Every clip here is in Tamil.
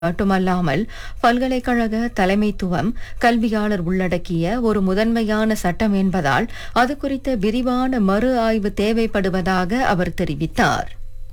மட்டுமல்லாமல் பல்கலைக்கழக தலைமைத்துவம் கல்வியாளர் உள்ளடக்கிய ஒரு முதன்மையான சட்டம் என்பதால் அது குறித்த விரிவான மறு ஆய்வு தேவைப்படுவதாக அவர் தெரிவித்தார்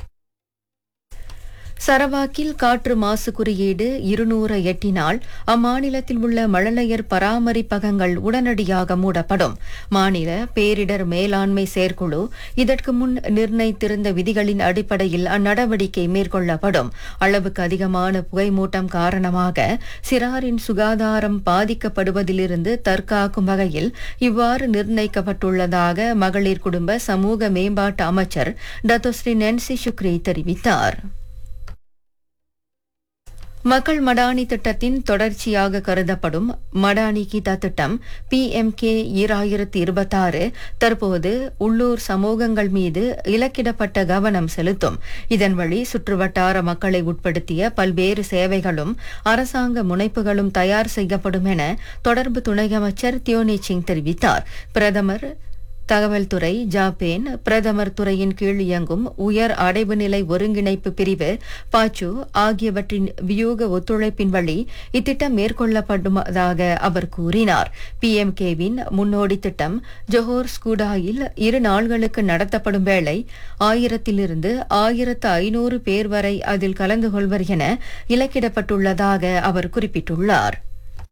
சரவாக்கில் காற்று மாசு குறியீடு இருநூறு எட்டினால் அம்மாநிலத்தில் உள்ள மழலையர் பராமரிப்பகங்கள் உடனடியாக மூடப்படும் மாநில பேரிடர் மேலாண்மை செயற்குழு இதற்கு முன் நிர்ணயித்திருந்த விதிகளின் அடிப்படையில் அந்நடவடிக்கை மேற்கொள்ளப்படும் அளவுக்கு அதிகமான புகைமூட்டம் காரணமாக சிறாரின் சுகாதாரம் பாதிக்கப்படுவதிலிருந்து தற்காக்கும் வகையில் இவ்வாறு நிர்ணயிக்கப்பட்டுள்ளதாக மகளிர் குடும்ப சமூக மேம்பாட்டு அமைச்சர் டத்தோஸ்ரீ நென்சி சுக்ரி தெரிவித்தார் மக்கள் மடானி திட்டத்தின் தொடர்ச்சியாக கருதப்படும் மடானி கீதா திட்டம் பி எம் கே ஈராயிரத்தி இருபத்தாறு தற்போது உள்ளூர் சமூகங்கள் மீது இலக்கிடப்பட்ட கவனம் செலுத்தும் இதன் வழி சுற்றுவட்டார மக்களை உட்படுத்திய பல்வேறு சேவைகளும் அரசாங்க முனைப்புகளும் தயார் செய்யப்படும் என தொடர்பு துணை அமைச்சர் தியோனி சிங் தெரிவித்தார் பிரதமர் தகவல் துறை ஜாப்பேன் பிரதமர் துறையின் கீழ் இயங்கும் உயர் அடைவு நிலை ஒருங்கிணைப்பு பிரிவு பாச்சு ஆகியவற்றின் வியூக ஒத்துழைப்பின் வழி இத்திட்டம் மேற்கொள்ளப்படுவதாக அவர் கூறினார் பிஎம்கேவின் முன்னோடி திட்டம் ஜொஹோர் ஸ்கூடாயில் இரு நாள்களுக்கு நடத்தப்படும் வேளை ஆயிரத்திலிருந்து ஆயிரத்து ஐநூறு பேர் வரை அதில் கலந்து கொள்வர் என இலக்கிடப்பட்டுள்ளதாக அவர் குறிப்பிட்டுள்ளார்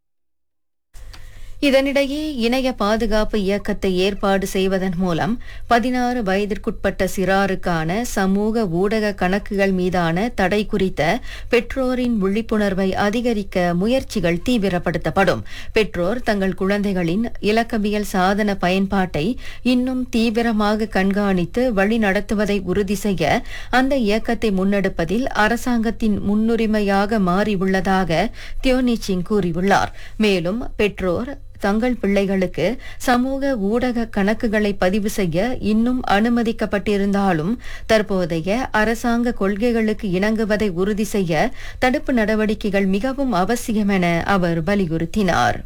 இதனிடையே இணைய பாதுகாப்பு இயக்கத்தை ஏற்பாடு செய்வதன் மூலம் பதினாறு வயதிற்குட்பட்ட சிறாருக்கான சமூக ஊடக கணக்குகள் மீதான தடை குறித்த பெற்றோரின் விழிப்புணர்வை அதிகரிக்க முயற்சிகள் தீவிரப்படுத்தப்படும் பெற்றோர் தங்கள் குழந்தைகளின் இலக்கவியல் சாதன பயன்பாட்டை இன்னும் தீவிரமாக கண்காணித்து வழி நடத்துவதை உறுதி செய்ய அந்த இயக்கத்தை முன்னெடுப்பதில் அரசாங்கத்தின் முன்னுரிமையாக மாறியுள்ளதாக தியோனி சிங் கூறியுள்ளார் மேலும் பெற்றோர் தங்கள் பிள்ளைகளுக்கு சமூக ஊடக கணக்குகளை பதிவு செய்ய இன்னும் அனுமதிக்கப்பட்டிருந்தாலும் தற்போதைய அரசாங்க கொள்கைகளுக்கு இணங்குவதை உறுதி செய்ய தடுப்பு நடவடிக்கைகள் மிகவும் அவசியம் என அவர் வலியுறுத்தினார்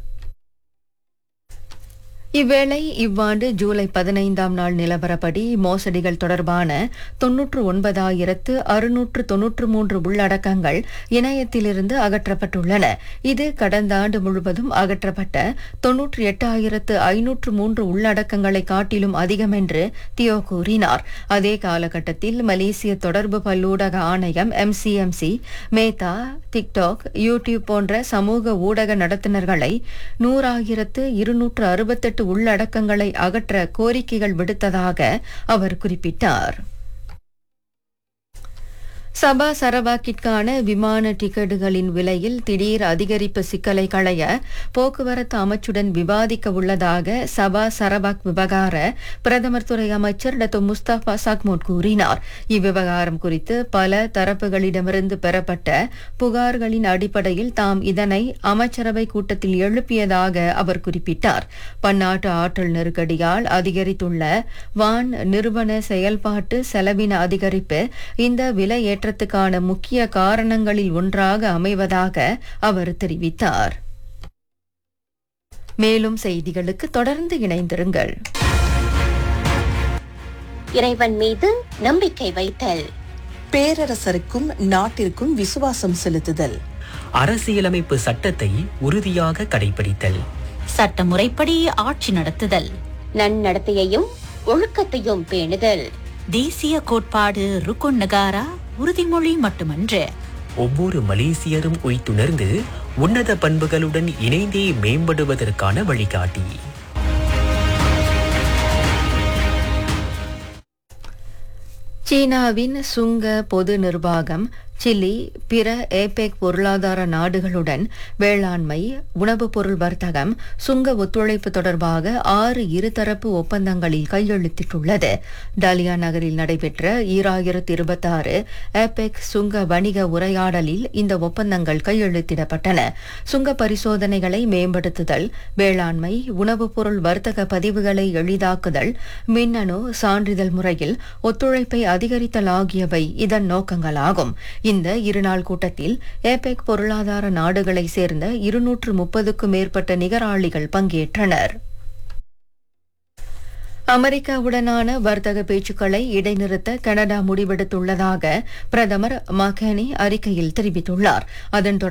இவ்வேளை இவ்வாண்டு ஜூலை பதினைந்தாம் நாள் நிலவரப்படி மோசடிகள் தொடர்பான தொன்னூற்று ஒன்பதாயிரத்து அறுநூற்று தொன்னூற்று மூன்று உள்ளடக்கங்கள் இணையத்திலிருந்து அகற்றப்பட்டுள்ளன இது கடந்த ஆண்டு முழுவதும் அகற்றப்பட்ட தொன்னூற்றி எட்டாயிரத்து ஐநூற்று மூன்று உள்ளடக்கங்களை காட்டிலும் அதிகம் என்று தியோ கூறினார் அதே காலகட்டத்தில் மலேசிய தொடர்பு பல்லூடக ஆணையம் எம்சிஎம்சி மேத்தா டிக்டாக் யூடியூப் போன்ற சமூக ஊடக நடத்துனர்களை நூறாயிரத்து இருநூற்று அறுபத்தெட்டு உள்ளடக்கங்களை அகற்ற கோரிக்கைகள் விடுத்ததாக அவர் குறிப்பிட்டார் சபா சரவாக்கிற்கான விமான டிக்கெட்டுகளின் விலையில் திடீர் அதிகரிப்பு சிக்கலை களைய போக்குவரத்து அமைச்சுடன் விவாதிக்க உள்ளதாக சபா சரவாக் விவகார பிரதமர் துறை அமைச்சர் டத்து முஸ்தபா சக்மோட் கூறினார் இவ்விவகாரம் குறித்து பல தரப்புகளிடமிருந்து பெறப்பட்ட புகார்களின் அடிப்படையில் தாம் இதனை அமைச்சரவை கூட்டத்தில் எழுப்பியதாக அவர் குறிப்பிட்டார் பன்னாட்டு ஆற்றல் நெருக்கடியால் அதிகரித்துள்ள வான் நிறுவன செயல்பாட்டு செலவின அதிகரிப்பு இந்த விலை ஏற்றத்துக்கான முக்கிய காரணங்களில் ஒன்றாக அமைவதாக அவர் தெரிவித்தார் மேலும் செய்திகளுக்கு தொடர்ந்து இணைந்திருங்கள் இறைவன் மீது நம்பிக்கை வைத்தல் பேரரசருக்கும் நாட்டிற்கும் விசுவாசம் செலுத்துதல் அரசியலமைப்பு சட்டத்தை உறுதியாக கடைபிடித்தல் சட்டமுறைப்படி ஆட்சி நடத்துதல் நன்னடத்தையையும் ஒழுக்கத்தையும் பேணுதல் தேசிய கோட்பாடு ருக்குன் நகாரா உறுதிமொழி மட்டுமன்று ஒவ்வொரு மலேசியரும் உய்த்துணர்ந்து உன்னத பண்புகளுடன் இணைந்தே மேம்படுவதற்கான வழிகாட்டி சீனாவின் சுங்க பொது நிர்வாகம் சிலி பிற ஏபெக் பொருளாதார நாடுகளுடன் வேளாண்மை உணவுப் பொருள் வர்த்தகம் சுங்க ஒத்துழைப்பு தொடர்பாக ஆறு இருதரப்பு ஒப்பந்தங்களில் கையெழுத்திட்டுள்ளது டாலியா நகரில் நடைபெற்ற ஈராயிரத்து இருபத்தாறு ஏபெக் சுங்க வணிக உரையாடலில் இந்த ஒப்பந்தங்கள் கையெழுத்திடப்பட்டன சுங்க பரிசோதனைகளை மேம்படுத்துதல் வேளாண்மை உணவுப் பொருள் வர்த்தக பதிவுகளை எளிதாக்குதல் மின்னணு சான்றிதழ் முறையில் ஒத்துழைப்பை அதிகரித்தல் ஆகியவை இதன் நோக்கங்களாகும் இந்த இருநாள் கூட்டத்தில் ஏபெக் பொருளாதார நாடுகளை சேர்ந்த இருநூற்று முப்பதுக்கும் மேற்பட்ட நிகராளிகள் பங்கேற்றனர் அமெரிக்காவுடனான வர்த்தக பேச்சுக்களை இடைநிறுத்த கனடா முடிவெடுத்துள்ளதாக பிரதமர் மக்கனி அறிக்கையில் தெரிவித்துள்ளார் அதன்